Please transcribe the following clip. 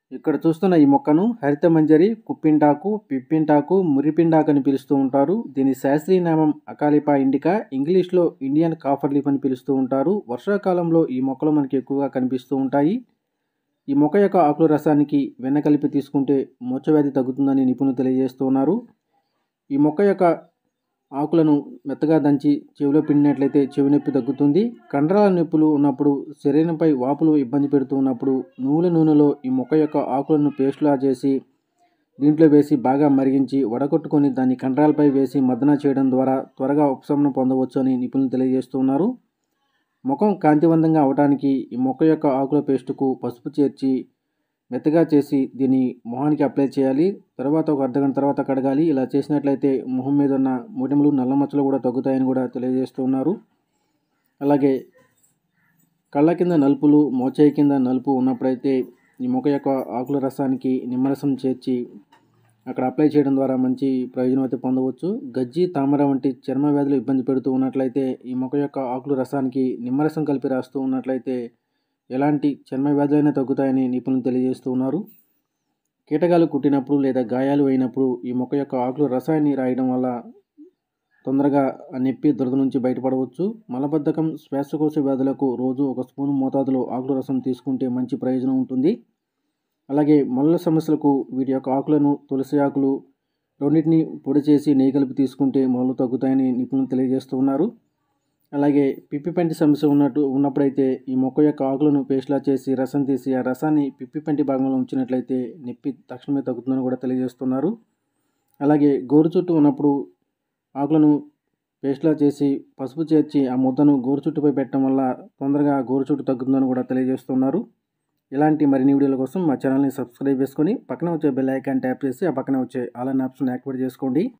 ఇక్కడ చూస్తున్న ఈ మొక్కను హరిత మంజరి కుప్పింటాకు పిప్పింటాకు మురిపిండాకు అని పిలుస్తూ ఉంటారు దీని శాస్త్రీయ నామం అకాలిపా ఇండికా ఇంగ్లీష్లో ఇండియన్ కాఫర్ లీఫ్ అని పిలుస్తూ ఉంటారు వర్షాకాలంలో ఈ మొక్కలు మనకి ఎక్కువగా కనిపిస్తూ ఉంటాయి ఈ మొక్క యొక్క ఆకుల రసానికి వెన్న కలిపి తీసుకుంటే మూర్ఛవ్యాధి తగ్గుతుందని నిపుణులు తెలియజేస్తున్నారు ఈ మొక్క యొక్క ఆకులను మెత్తగా దంచి చెవిలో పిండినట్లయితే చెవి నొప్పి తగ్గుతుంది కండరాల నొప్పులు ఉన్నప్పుడు శరీరంపై వాపులు ఇబ్బంది పెడుతూ ఉన్నప్పుడు నువ్వుల నూనెలో ఈ మొక్క యొక్క ఆకులను పేస్టులా చేసి దీంట్లో వేసి బాగా మరిగించి వడగొట్టుకొని దాన్ని కండరాలపై వేసి మద్దన చేయడం ద్వారా త్వరగా ఉపశమనం పొందవచ్చు అని నిపుణులు తెలియజేస్తున్నారు ముఖం కాంతివంతంగా అవడానికి ఈ మొక్క యొక్క ఆకుల పేస్టుకు పసుపు చేర్చి మెత్తగా చేసి దీన్ని మొహానికి అప్లై చేయాలి తర్వాత ఒక అర్ధగంట తర్వాత కడగాలి ఇలా చేసినట్లయితే మొహం మీద ఉన్న మొటిమలు నల్ల మచ్చలు కూడా తగ్గుతాయని కూడా తెలియజేస్తున్నారు అలాగే కళ్ళ కింద నలుపులు మోచేయి కింద నలుపు ఉన్నప్పుడైతే ఈ మొక్క యొక్క ఆకుల రసానికి నిమ్మరసం చేర్చి అక్కడ అప్లై చేయడం ద్వారా మంచి ప్రయోజనం అయితే పొందవచ్చు గజ్జి తామర వంటి చర్మ వ్యాధులు ఇబ్బంది పెడుతూ ఉన్నట్లయితే ఈ మొక్క యొక్క ఆకుల రసానికి నిమ్మరసం కలిపి రాస్తూ ఉన్నట్లయితే ఎలాంటి చర్మ వ్యాధులైనా తగ్గుతాయని నిపుణులు తెలియజేస్తూ ఉన్నారు కీటకాలు కుట్టినప్పుడు లేదా గాయాలు అయినప్పుడు ఈ మొక్క యొక్క ఆకుల రసాయన్ని రాయడం వల్ల తొందరగా ఆ నొప్పి దురద నుంచి బయటపడవచ్చు మలబద్ధకం శ్వాసకోశ వ్యాధులకు రోజు ఒక స్పూన్ మోతాదులో ఆకుల రసం తీసుకుంటే మంచి ప్రయోజనం ఉంటుంది అలాగే మొలల సమస్యలకు వీటి యొక్క ఆకులను తులసి ఆకులు రెండింటిని పొడి చేసి నెయ్యి కలిపి తీసుకుంటే మొలలు తగ్గుతాయని నిపుణులు తెలియజేస్తూ ఉన్నారు అలాగే పిప్పి పంటి సమస్య ఉన్నట్టు ఉన్నప్పుడైతే ఈ మొక్క యొక్క ఆకులను పేస్ట్లా చేసి రసం తీసి ఆ రసాన్ని పిప్పి పంటి భాగంలో ఉంచినట్లయితే నొప్పి తక్షణమే తగ్గుతుందని కూడా తెలియజేస్తున్నారు అలాగే గోరు చుట్టూ ఉన్నప్పుడు ఆకులను పేస్ట్లా చేసి పసుపు చేర్చి ఆ ముద్దను గోరు చుట్టుపై పెట్టడం వల్ల తొందరగా గోరు చుట్టు తగ్గుతుందని కూడా తెలియజేస్తున్నారు ఇలాంటి మరిన్ని వీడియోల కోసం మా ఛానల్ని సబ్స్క్రైబ్ చేసుకొని పక్కన వచ్చే బెల్ ఐకాన్ ట్యాప్ చేసి ఆ పక్కన వచ్చే ఆల్ అన్ ఆప్షన్ యాక్టివేట్ చేసుకోండి